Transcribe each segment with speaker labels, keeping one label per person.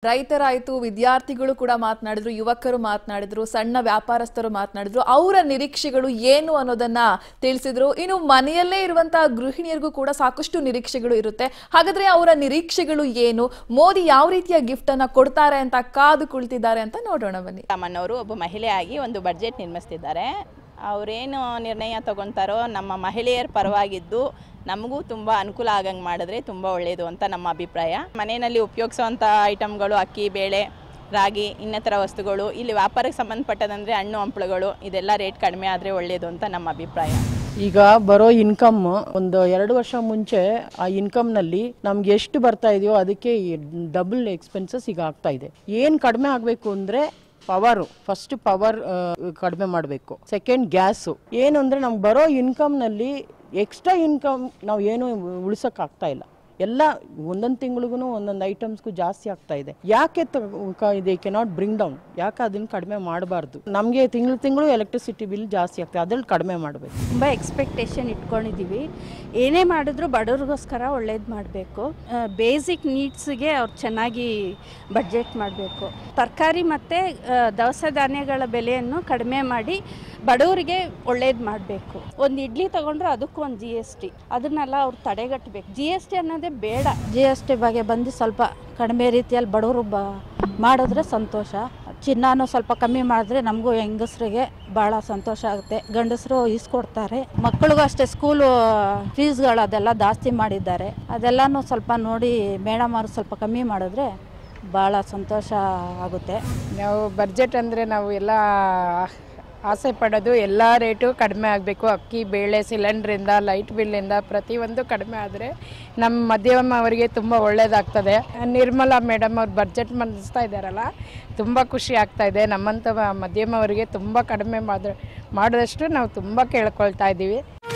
Speaker 1: ರೈತರಾಯ್ತು ವಿದ್ಯಾರ್ಥಿಗಳು ಕೂಡ ಮಾತನಾಡಿದ್ರು ಯುವಕರು ಮಾತನಾಡಿದ್ರು ಸಣ್ಣ ವ್ಯಾಪಾರಸ್ಥರು ಮಾತನಾಡಿದ್ರು ಅವರ ನಿರೀಕ್ಷೆಗಳು ಏನು ಅನ್ನೋದನ್ನ ತಿಳಿಸಿದ್ರು ಇನ್ನು ಮನೆಯಲ್ಲೇ ಇರುವಂತಹ ಗೃಹಿಣಿಯರಿಗೂ ಕೂಡ ಸಾಕಷ್ಟು ನಿರೀಕ್ಷೆಗಳು ಇರುತ್ತೆ ಹಾಗಾದ್ರೆ ಅವರ ನಿರೀಕ್ಷೆಗಳು ಏನು ಮೋದಿ ಯಾವ ರೀತಿಯ ಗಿಫ್ಟ್ ಅನ್ನ ಕೊಡ್ತಾರೆ ಅಂತ ಕಾದು ಕುಳಿತಿದ್ದಾರೆ ಅಂತ ನೋಡೋಣ ಬನ್ನಿ
Speaker 2: ರಾಮಣ್ಣವರು ಒಬ್ಬ ಮಹಿಳೆಯಾಗಿ ಒಂದು ಬಡ್ಜೆಟ್ ನಿರ್ಮಿಸ್ತಿದ್ದಾರೆ ಅವರೇನು ನಿರ್ಣಯ ತಗೊತಾರೋ ನಮ್ಮ ಮಹಿಳೆಯರ ಪರವಾಗಿದ್ದು ನಮಗೂ ತುಂಬ ಅನುಕೂಲ ಆಗಂಗೆ ಮಾಡಿದ್ರೆ ತುಂಬ ಒಳ್ಳೆಯದು ಅಂತ ನಮ್ಮ ಅಭಿಪ್ರಾಯ ಮನೆಯಲ್ಲಿ ಉಪಯೋಗಿಸುವಂಥ ಐಟಮ್ಗಳು ಅಕ್ಕಿ ಬೇಳೆ ರಾಗಿ ಇನ್ನಿತರ ವಸ್ತುಗಳು ಇಲ್ಲಿ ವ್ಯಾಪಾರಕ್ಕೆ ಸಂಬಂಧಪಟ್ಟದಂದರೆ ಹಣ್ಣು ಹಂಪಲುಗಳು ಇದೆಲ್ಲ ರೇಟ್ ಕಡಿಮೆ ಆದರೆ ಒಳ್ಳೆಯದು ಅಂತ ನಮ್ಮ ಅಭಿಪ್ರಾಯ
Speaker 3: ಈಗ ಬರೋ ಇನ್ಕಮ್ ಒಂದು ಎರಡು ವರ್ಷ ಮುಂಚೆ ಆ ಇನ್ಕಮ್ನಲ್ಲಿ ನಮ್ಗೆ ಎಷ್ಟು ಬರ್ತಾ ಇದೆಯೋ ಅದಕ್ಕೆ ಡಬಲ್ ಎಕ್ಸ್ಪೆನ್ಸಸ್ ಈಗ ಆಗ್ತಾ ಇದೆ ಏನು ಕಡಿಮೆ ಆಗಬೇಕು ಅಂದರೆ ಪವರು ಫಸ್ಟ್ ಪವರ್ ಕಡಿಮೆ ಮಾಡಬೇಕು ಸೆಕೆಂಡ್ ಗ್ಯಾಸು ಏನು ಅಂದರೆ ನಮ್ಗೆ ಬರೋ ಇನ್ಕಮ್ನಲ್ಲಿ ಎಕ್ಸ್ಟ್ರಾ ಇನ್ಕಮ್ ನಾವು ಏನು ಉಳಿಸೋಕ್ಕಾಗ್ತಾ ಇಲ್ಲ ಎಲ್ಲ ಒಂದೊಂದು ತಿಂಗಳಿಗೂ ಒಂದೊಂದು ಐಟಮ್ಸ್ಗೂ ಜಾಸ್ತಿ ಆಗ್ತಾ ಇದೆ ಯಾಕೆ ಇದೆ ಕೆನಾಟ್ ಬ್ರಿಂಗ್ ಡೌನ್ ಯಾಕೆ ಅದನ್ನ ಕಡಿಮೆ ಮಾಡಬಾರ್ದು ನಮಗೆ ತಿಂಗಳು ತಿಂಗಳು ಎಲೆಕ್ಟ್ರಿಸಿಟಿ ಬಿಲ್ ಜಾಸ್ತಿ ಆಗ್ತದೆ ಅದ್ರಲ್ಲಿ ಕಡಿಮೆ ಮಾಡಬೇಕು
Speaker 4: ತುಂಬ ಎಕ್ಸ್ಪೆಕ್ಟೇಷನ್ ಇಟ್ಕೊಂಡಿದ್ದೀವಿ ಏನೇ ಮಾಡಿದ್ರು ಬಡವ್ರಿಗೋಸ್ಕರ ಒಳ್ಳೇದು ಮಾಡಬೇಕು ಬೇಸಿಕ್ ನೀಡ್ಸ್ಗೆ ಅವ್ರು ಚೆನ್ನಾಗಿ ಬಡ್ಜೆಟ್ ಮಾಡಬೇಕು ತರಕಾರಿ ಮತ್ತು ದವಸ ಧಾನ್ಯಗಳ ಬೆಲೆಯನ್ನು ಕಡಿಮೆ ಮಾಡಿ ಬಡವರಿಗೆ ಒಳ್ಳೇದು ಮಾಡಬೇಕು ಒಂದು ಇಡ್ಲಿ ತಗೊಂಡ್ರೆ ಅದಕ್ಕೂ ಒಂದು ಜಿ ಎಸ್ ಟಿ ಅದನ್ನೆಲ್ಲ ಅವ್ರು ತಡೆಗಟ್ಟಬೇಕು ಜಿ ಎಸ್ ಟಿ ಅನ್ನೋದೇ ಬೇಡ ಜಿ ಎಸ್ ಟಿ ಬಗ್ಗೆ ಬಂದು ಸ್ವಲ್ಪ ಕಡಿಮೆ ರೀತಿಯಲ್ಲಿ ಬಡವರು ಬ ಮಾಡಿದ್ರೆ ಸಂತೋಷ ಚಿನ್ನನೂ ಸ್ವಲ್ಪ ಕಮ್ಮಿ ಮಾಡಿದ್ರೆ ನಮಗೂ ಹೆಂಗಸ್ರಿಗೆ ಭಾಳ ಸಂತೋಷ ಆಗುತ್ತೆ ಗಂಡಸರು ಈಸ್ಕೊಡ್ತಾರೆ ಮಕ್ಕಳಿಗೂ ಅಷ್ಟೇ ಸ್ಕೂಲು ಫೀಸ್ಗಳು ಅದೆಲ್ಲ ಜಾಸ್ತಿ ಮಾಡಿದ್ದಾರೆ ಅದೆಲ್ಲನೂ ಸ್ವಲ್ಪ ನೋಡಿ ಮೇಡಮ್ ಅವರು ಸ್ವಲ್ಪ ಕಮ್ಮಿ ಮಾಡಿದ್ರೆ ಭಾಳ ಸಂತೋಷ ಆಗುತ್ತೆ
Speaker 5: ನಾವು ಬಡ್ಜೆಟ್ ಅಂದರೆ ನಾವು ಎಲ್ಲ ಆಸೆ ಪಡೋದು ಎಲ್ಲ ರೇಟು ಕಡಿಮೆ ಆಗಬೇಕು ಅಕ್ಕಿ ಬೇಳೆ ಸಿಲಿಂಡ್ರಿಂದ ಲೈಟ್ ಬಿಲ್ಲಿಂದ ಪ್ರತಿಯೊಂದು ಕಡಿಮೆ ಆದರೆ ನಮ್ಮ ಮಧ್ಯಮ ಅವರಿಗೆ ತುಂಬ ಒಳ್ಳೆಯದಾಗ್ತದೆ ನಿರ್ಮಲಾ ಮೇಡಮ್ ಅವ್ರು ಬಡ್ಜೆಟ್ ಮಂಡಿಸ್ತಾ ಇದ್ದಾರಲ್ಲ ತುಂಬ ಖುಷಿ ಆಗ್ತಾ ಇದೆ ನಮ್ಮಂಥ ಮಧ್ಯಮವರಿಗೆ ತುಂಬ ಕಡಿಮೆ ಮಾಡ ಮಾಡಿದಷ್ಟು ನಾವು ತುಂಬ ಕೇಳ್ಕೊಳ್ತಾ ಇದ್ದೀವಿ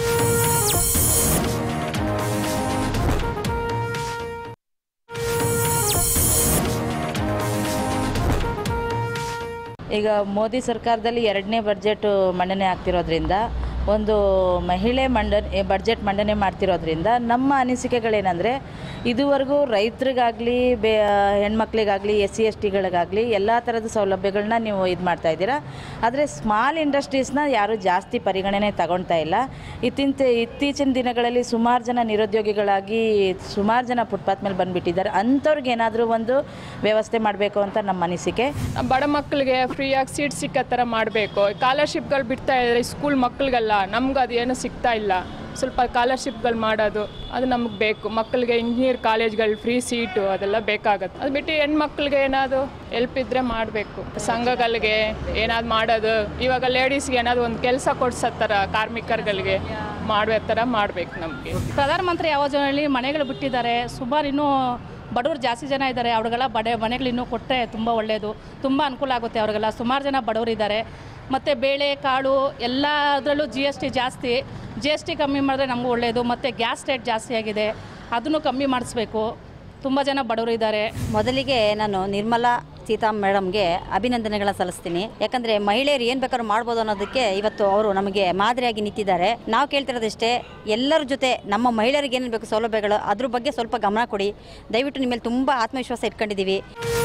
Speaker 6: ಈಗ ಮೋದಿ ಸರ್ಕಾರದಲ್ಲಿ ಎರಡನೇ ಬಡ್ಜೆಟ್ ಮಂಡನೆ ಆಗ್ತಿರೋದ್ರಿಂದ ಒಂದು ಮಹಿಳೆ ಮಂಡನೆ ಬಡ್ಜೆಟ್ ಮಂಡನೆ ಮಾಡ್ತಿರೋದ್ರಿಂದ ನಮ್ಮ ಅನಿಸಿಕೆಗಳೇನೆಂದರೆ ಇದುವರೆಗೂ ರೈತರಿಗಾಗಲಿ ಬೇ ಹೆಣ್ಮಕ್ಳಿಗಾಗಲಿ ಎಸ್ ಸಿ ಎಸ್ ಟಿಗಳಿಗಾಗಲಿ ಎಲ್ಲ ಥರದ ಸೌಲಭ್ಯಗಳನ್ನ ನೀವು ಇದು ಮಾಡ್ತಾ ಇದ್ದೀರಾ ಆದರೆ ಸ್ಮಾಲ್ ಇಂಡಸ್ಟ್ರೀಸ್ನ ಯಾರೂ ಜಾಸ್ತಿ ಪರಿಗಣನೆ ತಗೊಳ್ತಾ ಇಲ್ಲ ಇತ್ತಿಂತ ಇತ್ತೀಚಿನ ದಿನಗಳಲ್ಲಿ ಸುಮಾರು ಜನ ನಿರುದ್ಯೋಗಿಗಳಾಗಿ ಸುಮಾರು ಜನ ಫುಟ್ಪಾತ್ ಮೇಲೆ ಬಂದುಬಿಟ್ಟಿದ್ದಾರೆ ಅಂಥವ್ರಿಗೆ ಏನಾದರೂ ಒಂದು ವ್ಯವಸ್ಥೆ ಮಾಡಬೇಕು ಅಂತ ನಮ್ಮ ಅನಿಸಿಕೆ
Speaker 7: ಬಡ ಮಕ್ಕಳಿಗೆ ಫ್ರೀಯಾಗಿ ಸೀಟ್ ಸಿಕ್ಕೋ ಥರ ಮಾಡಬೇಕು ಸ್ಕಾಲರ್ಶಿಪ್ಗಳು ಬಿಡ್ತಾ ಇದ್ದಾರೆ ಸ್ಕೂಲ್ ಮಕ್ಕಳಿಗೆಲ್ಲ ನಮ್ಗೆ ಅದು ಏನು ಸಿಗ್ತಾ ಇಲ್ಲ ಸ್ವಲ್ಪ ಸ್ಕಾಲರ್ಶಿಪ್ಗಳು ಮಾಡೋದು ಅದು ನಮಗೆ ಬೇಕು ಮಕ್ಕಳಿಗೆ ಇಂಜಿನಿಯರ್ ಕಾಲೇಜ್ಗಳು ಫ್ರೀ ಸೀಟು ಅದೆಲ್ಲ ಬೇಕಾಗತ್ತೆ ಅದು ಬಿಟ್ಟು ಹೆಣ್ಮಕ್ಳಿಗೆ ಏನಾದರೂ ಹೆಲ್ಪ್ ಇದ್ದರೆ ಮಾಡಬೇಕು ಸಂಘಗಳಿಗೆ ಏನಾದ್ರು ಮಾಡೋದು ಇವಾಗ ಲೇಡೀಸ್ಗೆ ಏನಾದ್ರು ಒಂದು ಕೆಲಸ ಕೊಡ್ಸೋ ಥರ ಕಾರ್ಮಿಕರುಗಳಿಗೆ ಮಾಡೋ ಥರ ಮಾಡಬೇಕು ನಮಗೆ
Speaker 8: ಪ್ರಧಾನಮಂತ್ರಿ ಆವಾಸ್ ಯೋಜನೆಯಲ್ಲಿ ಮನೆಗಳು ಬಿಟ್ಟಿದ್ದಾರೆ ಸುಮಾರು ಇನ್ನೂ ಬಡವರು ಜಾಸ್ತಿ ಜನ ಇದ್ದಾರೆ ಅವ್ರಿಗೆಲ್ಲ ಬಡ ಮನೆಗಳು ಇನ್ನೂ ಕೊಟ್ಟರೆ ತುಂಬ ಒಳ್ಳೆಯದು ತುಂಬ ಅನುಕೂಲ ಆಗುತ್ತೆ ಅವ್ರಿಗೆಲ್ಲ ಸುಮಾರು ಜನ ಬಡವರಿದ್ದಾರೆ ಮತ್ತು ಬೇಳೆ ಕಾಳು ಎಲ್ಲದರಲ್ಲೂ ಜಿ ಎಸ್ ಟಿ ಜಾಸ್ತಿ ಜಿ ಎಸ್ ಟಿ ಕಮ್ಮಿ ಮಾಡಿದ್ರೆ ನಮಗೂ ಒಳ್ಳೆಯದು ಮತ್ತು ಗ್ಯಾಸ್ ರೇಟ್ ಜಾಸ್ತಿ ಆಗಿದೆ ಅದನ್ನು ಕಮ್ಮಿ ಮಾಡಿಸ್ಬೇಕು ತುಂಬ ಜನ ಬಡವರು ಇದ್ದಾರೆ
Speaker 9: ಮೊದಲಿಗೆ ನಾನು ನಿರ್ಮಲಾ ಸೀತಾರಾಮ್ ಮೇಡಮ್ಗೆ ಅಭಿನಂದನೆಗಳ ಸಲ್ಲಿಸ್ತೀನಿ ಯಾಕಂದ್ರೆ ಮಹಿಳೆಯರು ಏನು ಬೇಕಾದ್ರೂ ಮಾಡ್ಬೋದು ಅನ್ನೋದಕ್ಕೆ ಇವತ್ತು ಅವರು ನಮಗೆ ಮಾದರಿಯಾಗಿ ನಿಂತಿದ್ದಾರೆ ನಾವು ಕೇಳ್ತಿರೋದಷ್ಟೇ ಎಲ್ಲರ ಜೊತೆ ನಮ್ಮ ಮಹಿಳೆಯರಿಗೆ ಏನೇನು ಬೇಕು ಸೌಲಭ್ಯಗಳು ಅದ್ರ ಬಗ್ಗೆ ಸ್ವಲ್ಪ ಗಮನ ಕೊಡಿ ದಯವಿಟ್ಟು ನಿಮ್ಮ ಮೇಲೆ ತುಂಬ ಆತ್ಮವಿಶ್ವಾಸ ಇಟ್ಕೊಂಡಿದ್ದೀವಿ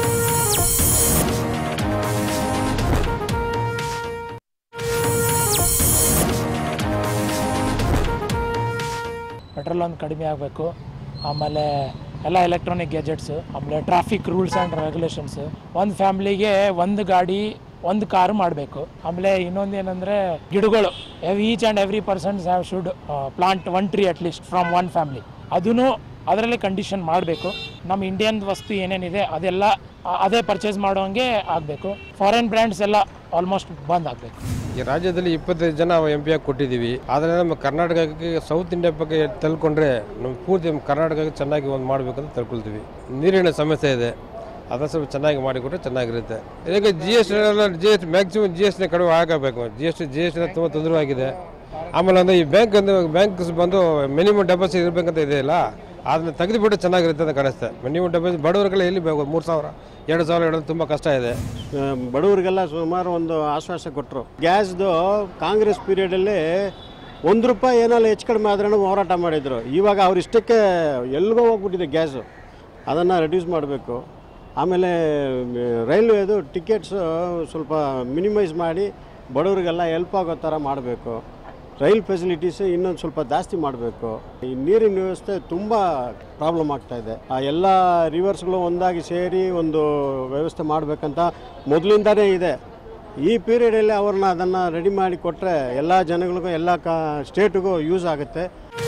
Speaker 10: ಪೆಟ್ರೋಲ್ ಒಂದು ಕಡಿಮೆ ಆಗಬೇಕು ಆಮೇಲೆ ಎಲ್ಲ ಎಲೆಕ್ಟ್ರಾನಿಕ್ ಗ್ಯಾಜೆಟ್ಸು ಆಮೇಲೆ ಟ್ರಾಫಿಕ್ ರೂಲ್ಸ್ ಆ್ಯಂಡ್ ರೆಗ್ಯುಲೇಷನ್ಸು ಒಂದು ಫ್ಯಾಮ್ಲಿಗೆ ಒಂದು ಗಾಡಿ ಒಂದು ಕಾರು ಮಾಡಬೇಕು ಆಮೇಲೆ ಇನ್ನೊಂದು ಏನಂದರೆ ಗಿಡಗಳು each and every persons have should plant one tree at least from one family ಅದೂ ಅದರಲ್ಲೇ ಕಂಡೀಷನ್ ಮಾಡಬೇಕು ನಮ್ಮ ಇಂಡಿಯನ್ ವಸ್ತು ಏನೇನಿದೆ ಅದೆಲ್ಲ ಆ- ಅದೇ ಪರ್ಚೇಸ್ ಮಾಡೋಂಗೆ ಆಗಬೇಕು ಫಾರಿನ್ ಬ್ರ್ಯಾಂಡ್ಸ್ ಎಲ್ಲ ಆಲ್ಮೋಸ್ಟ್ ಬಂದ್ ಆಗಬೇಕು
Speaker 11: ಈ ರಾಜ್ಯದಲ್ಲಿ ಇಪ್ಪತ್ತೈದು ಜನ ಎಂ ಪಿ ಆಗಿ ಕೊಟ್ಟಿದ್ದೀವಿ ಆದರೆ ನಮ್ಮ ಕರ್ನಾಟಕಕ್ಕೆ ಸೌತ್ ಇಂಡಿಯಾ ಬಗ್ಗೆ ತಿಳ್ಕೊಂಡ್ರೆ ನಮ್ಮ ಪೂರ್ತಿ ನಮ್ಮ ಕರ್ನಾಟಕಕ್ಕೆ ಚೆನ್ನಾಗಿ ಒಂದು ಮಾಡಬೇಕು ಅಂತ ತಿಳ್ಕೊಳ್ತೀವಿ ನೀರಿನ ಸಮಸ್ಯೆ ಇದೆ ಅದನ್ನ ಸ್ವಲ್ಪ ಚೆನ್ನಾಗಿ ಮಾಡಿಕೊಟ್ರೆ ಚೆನ್ನಾಗಿರುತ್ತೆ ಈಗ G S T G S T maximum G S T ಕಡಿಮೆ ಆಗಬೇಕು G S T G S T ತುಂಬ ತೊಂದರೆ ಆಗಿದೆ ಆಮೇಲೆ ಅಂದರೆ ಈ ಬ್ಯಾಂಕ್ ಬ್ಯಾಂಕ್ಸ್ ಬಂದು ಮಿನಿಮಮ್ ಡೆಪಾಸಿಟ್ ಇರಬೇಕಂತ ಇದೆಯಲ್ಲ ಅದನ್ನ ತೆಗೆದುಬಿಟ್ಟು ಚೆನ್ನಾಗಿರುತ್ತೆ ಅಂತ ಕಾಣಿಸುತ್ತೆ ಮಿನಿಮಮ್ ಡೆಪಾಸಿಟ್ ಬಡವರಿಗೆಲ್ಲ ಎಲ್ಲಿ ಬೇಕು ಮೂರು ಸಾವಿರ ಎರಡು ಸಾವಿರ ಇಡೋದು ತುಂಬ ಕಷ್ಟ ಇದೆ
Speaker 12: ಬಡವರಿಗೆಲ್ಲ ಸುಮಾರು ಒಂದು ಆಶ್ವಾಸ ಕೊಟ್ಟರು ಗ್ಯಾಸ್ದು ಕಾಂಗ್ರೆಸ್ ಪೀರಿಯಡಲ್ಲಿ ಒಂದು ರೂಪಾಯಿ ಏನಾದ್ರು ಹೆಚ್ಚು ಕಡಿಮೆ ಆದ್ರೂ ಹೋರಾಟ ಮಾಡಿದರು ಇವಾಗ ಅವ್ರು ಇಷ್ಟಕ್ಕೆ ಎಲ್ಲಿಗೋ ಹೋಗ್ಬಿಟ್ಟಿದೆ ಗ್ಯಾಸು ಅದನ್ನು ರೆಡ್ಯೂಸ್ ಮಾಡಬೇಕು ಆಮೇಲೆ ರೈಲ್ವೇದು ಟಿಕೆಟ್ಸು ಸ್ವಲ್ಪ ಮಿನಿಮೈಸ್ ಮಾಡಿ ಬಡವರಿಗೆಲ್ಲ ಹೆಲ್ಪ್ ಆಗೋ ಥರ ಮಾಡಬೇಕು ರೈಲ್ ಫೆಸಿಲಿಟೀಸ್ ಇನ್ನೊಂದು ಸ್ವಲ್ಪ ಜಾಸ್ತಿ ಮಾಡಬೇಕು ಈ ನೀರಿನ ವ್ಯವಸ್ಥೆ ತುಂಬ ಪ್ರಾಬ್ಲಮ್ ಆಗ್ತಾ ಇದೆ ಆ ಎಲ್ಲ ರಿವರ್ಸ್ಗಳು ಒಂದಾಗಿ ಸೇರಿ ಒಂದು ವ್ಯವಸ್ಥೆ ಮಾಡಬೇಕಂತ ಮೊದಲಿಂದನೇ ಇದೆ ಈ ಪೀರಿಯಡಲ್ಲಿ ಅವ್ರನ್ನ ಅದನ್ನು ರೆಡಿ ಮಾಡಿ ಕೊಟ್ಟರೆ ಎಲ್ಲ ಜನಗಳಿಗೂ ಎಲ್ಲ ಕಾ ಸ್ಟೇಟಿಗೂ ಯೂಸ್ ಆಗುತ್ತೆ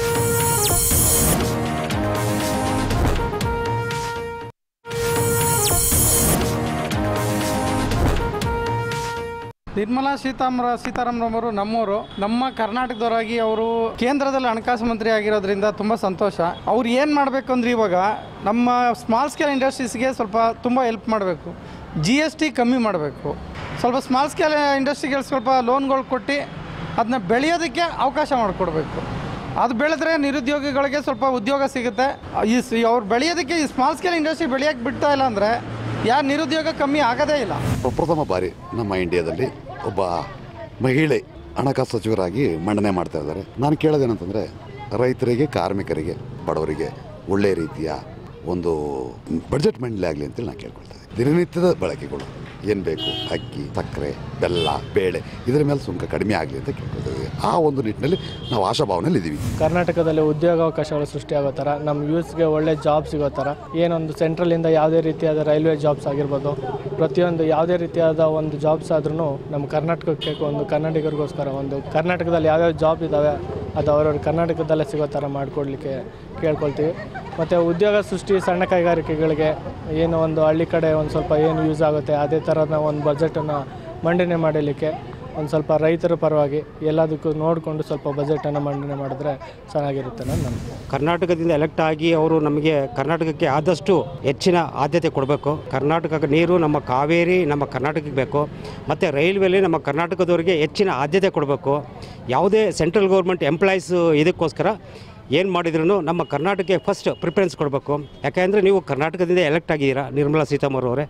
Speaker 13: ನಿರ್ಮಲಾ ಸೀತಾರಾಮ ಸೀತಾರಾಮರವರು ನಮ್ಮವರು ನಮ್ಮ ಕರ್ನಾಟಕದವರಾಗಿ ಅವರು ಕೇಂದ್ರದಲ್ಲಿ ಹಣಕಾಸು ಮಂತ್ರಿ ಆಗಿರೋದ್ರಿಂದ ತುಂಬ ಸಂತೋಷ ಅವ್ರು ಏನು ಮಾಡಬೇಕು ಅಂದ್ರೆ ಇವಾಗ ನಮ್ಮ ಸ್ಮಾಲ್ ಸ್ಕೇಲ್ ಇಂಡಸ್ಟ್ರೀಸ್ಗೆ ಸ್ವಲ್ಪ ತುಂಬ ಹೆಲ್ಪ್ ಮಾಡಬೇಕು ಜಿ ಎಸ್ ಟಿ ಕಮ್ಮಿ ಮಾಡಬೇಕು ಸ್ವಲ್ಪ ಸ್ಮಾಲ್ ಸ್ಕೇಲ್ ಇಂಡಸ್ಟ್ರಿಗೆ ಸ್ವಲ್ಪ ಲೋನ್ಗಳು ಕೊಟ್ಟು ಅದನ್ನ ಬೆಳೆಯೋದಕ್ಕೆ ಅವಕಾಶ ಮಾಡಿಕೊಡ್ಬೇಕು ಅದು ಬೆಳೆದ್ರೆ ನಿರುದ್ಯೋಗಿಗಳಿಗೆ ಸ್ವಲ್ಪ ಉದ್ಯೋಗ ಸಿಗುತ್ತೆ ಈ ಸ್- ಅವ್ರು ಬೆಳೆಯೋದಕ್ಕೆ ಈ ಸ್ಮಾಲ್ ಸ್ಕೇಲ್ ಇಂಡಸ್ಟ್ರಿ ಬೆಳೆಯೋಕ್ಕೆ ಬಿಡ್ತಾ ಇಲ್ಲ ಅಂದರೆ ಯಾರು ನಿರುದ್ಯೋಗ ಕಮ್ಮಿ ಆಗೋದೇ ಇಲ್ಲ
Speaker 14: ಪ್ರಪ್ರಥಮ ಬಾರಿ ನಮ್ಮ ಇಂಡಿಯಾದಲ್ಲಿ ಒಬ್ಬ ಮಹಿಳೆ ಹಣಕಾಸು ಸಚಿವರಾಗಿ ಮಂಡನೆ ಮಾಡ್ತಾ ಇದ್ದಾರೆ ನಾನು ಕೇಳೋದೇನಂತಂದರೆ ರೈತರಿಗೆ ಕಾರ್ಮಿಕರಿಗೆ ಬಡವರಿಗೆ ಒಳ್ಳೆಯ ರೀತಿಯ ಒಂದು ಬಡ್ಜೆಟ್ ಮಂಡಳಿ ಆಗಲಿ ಅಂತೇಳಿ ನಾನು ಕೇಳ್ಕೊಳ್ತಾ ಇದ್ದೀನಿ ದಿನನಿತ್ಯದ ಬಳಕೆಗಳು ಏನು ಬೇಕು ಅಕ್ಕಿ ಸಕ್ಕರೆ ಬೆಲ್ಲ ಬೇಳೆ ಇದರ ಮೇಲೆ ಸುಂಕ ಕಡಿಮೆ ಆಗಲಿ ಅಂತ ಕೇಳ್ಕೊಳ್ತೀವಿ ಆ ಒಂದು ನಿಟ್ಟಿನಲ್ಲಿ ನಾವು ಆಶಾಭಾವನೆಯಲ್ಲಿ ಇದ್ದೀವಿ
Speaker 10: ಕರ್ನಾಟಕದಲ್ಲಿ ಉದ್ಯೋಗಾವಕಾಶಗಳು ಸೃಷ್ಟಿಯಾಗೋ ಥರ ನಮ್ಮ ಯೂತ್ಸ್ಗೆ ಒಳ್ಳೆ ಜಾಬ್ ಸಿಗೋ ಥರ ಏನೊಂದು ಸೆಂಟ್ರಲಿಂದ ಯಾವುದೇ ರೀತಿಯಾದ ರೈಲ್ವೆ ಜಾಬ್ಸ್ ಆಗಿರ್ಬೋದು ಪ್ರತಿಯೊಂದು ಯಾವುದೇ ರೀತಿಯಾದ ಒಂದು ಜಾಬ್ಸ್ ಆದ್ರೂ ನಮ್ಮ ಕರ್ನಾಟಕಕ್ಕೆ ಒಂದು ಕನ್ನಡಿಗರಿಗೋಸ್ಕರ ಒಂದು ಕರ್ನಾಟಕದಲ್ಲಿ ಯಾವ್ಯಾವ ಜಾಬ್ ಇದ್ದಾವೆ ಅದು ಅವ್ರವ್ರ ಕರ್ನಾಟಕದಲ್ಲೇ ಸಿಗೋ ಥರ ಮಾಡಿಕೊಡ್ಲಿಕ್ಕೆ ಕೇಳ್ಕೊಳ್ತೀವಿ ಮತ್ತು ಉದ್ಯೋಗ ಸೃಷ್ಟಿ ಸಣ್ಣ ಕೈಗಾರಿಕೆಗಳಿಗೆ ಏನು ಒಂದು ಹಳ್ಳಿ ಕಡೆ ಒಂದು ಸ್ವಲ್ಪ ಏನು ಯೂಸ್ ಆಗುತ್ತೆ ಅದೇ ಥರದ ಒಂದು ಬಜೆಟನ್ನು ಮಂಡನೆ ಮಾಡಲಿಕ್ಕೆ ಒಂದು ಸ್ವಲ್ಪ ರೈತರ ಪರವಾಗಿ ಎಲ್ಲದಕ್ಕೂ ನೋಡಿಕೊಂಡು ಸ್ವಲ್ಪ ಬಜೆಟನ್ನು ಮಂಡನೆ ಮಾಡಿದ್ರೆ ಚೆನ್ನಾಗಿರುತ್ತೆ ಅನ್ನೋದು ನನ್ನ
Speaker 15: ಕರ್ನಾಟಕದಿಂದ ಎಲೆಕ್ಟ್ ಆಗಿ ಅವರು ನಮಗೆ ಕರ್ನಾಟಕಕ್ಕೆ ಆದಷ್ಟು ಹೆಚ್ಚಿನ ಆದ್ಯತೆ ಕೊಡಬೇಕು ಕರ್ನಾಟಕ ನೀರು ನಮ್ಮ ಕಾವೇರಿ ನಮ್ಮ ಕರ್ನಾಟಕಕ್ಕೆ ಬೇಕು ಮತ್ತು ರೈಲ್ವೇಲಿ ನಮ್ಮ ಕರ್ನಾಟಕದವರಿಗೆ ಹೆಚ್ಚಿನ ಆದ್ಯತೆ ಕೊಡಬೇಕು ಯಾವುದೇ ಸೆಂಟ್ರಲ್ ಗೌರ್ಮೆಂಟ್ ಎಂಪ್ಲಾಯೀಸ್ ಇದಕ್ಕೋಸ್ಕರ ಏನು ಮಾಡಿದ್ರು ನಮ್ಮ ಕರ್ನಾಟಕಕ್ಕೆ ಫಸ್ಟ್ ಪ್ರಿಫರೆನ್ಸ್ ಕೊಡಬೇಕು ಯಾಕೆಂದರೆ ನೀವು ಕರ್ನಾಟಕದಿಂದ ಎಲೆಕ್ಟ್ ಆಗಿದ್ದೀರಾ ನಿರ್ಮಲಾ ಸೀತಾರಾಮನ್ ಅವರೇ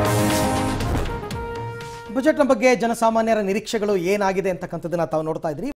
Speaker 16: ಬಜೆಟ್ನ ಬಗ್ಗೆ ಜನಸಾಮಾನ್ಯರ ನಿರೀಕ್ಷೆಗಳು ಏನಾಗಿದೆ ಅಂತಕ್ಕಂಥದ್ದನ್ನ ತಾವು ನೋಡ್ತಾ ಇದ್ರಿ